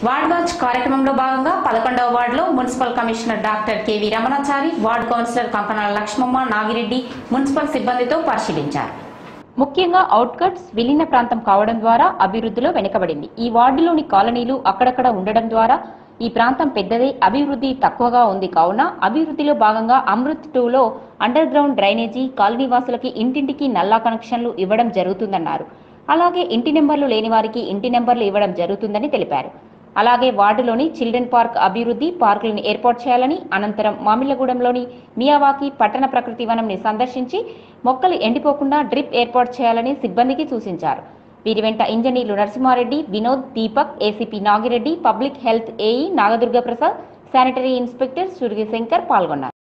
ward watch కార్యక్రమంలో భాగంగా పదకొండవ వార్డులో municipal commissioner doctor K V Ramanachari ward councillor Kankanala Lakshmamma Nagireddy municipal సిబ్బందితో పరిశీలించారు ముఖ్యంగా అవుట్కట్స్ విలీన ప్రాంతం కావడం ద్వారా అభివృద్ధిలో వెనుకబడింది ఈ వార్డులోని కాలనీలు అక్కడక్కడ ఉండడం ద్వారా ఈ ప్రాంతం పెద్దదే అభివృద్ధి తక్కువగా ఉంది కావున అభివృద్ధిలో భాగంగా అమృత్ టూలో అండర్ గ్రౌండ్ డ్రైనేజీ కాలనీ వాసులకి ఇంటింటికి నల్లా కనెక్షన్లు ఇవ్వడం జరుగుతుందన్నారు అలాగే ఇంటి నెంబర్లు లేని వారికి ఇంటి నెంబర్లు ఇవ్వడం జరుగుతుందని తెలిపారు అలాగే వార్డులోని చిల్డ్రన్ పార్క్ అభివృద్ధి పార్కులను ఏర్పాటు చేయాలని అనంతరం మామిళ్లగూడెంలోని మియావాకి పట్టణ ప్రకృతి వనంని సందర్శించి మొక్కలు ఎండిపోకుండా డ్రిప్ ఏర్పాటు చేయాలని సిబ్బందికి సూచించారు వీరి వెంట ఇంజనీర్లు Narasimhareddy Vinod Deepak ACP Nagireddy public health AE Nagadurga Prasad sanitary inspector Suryashankar పాల్గొన్నారు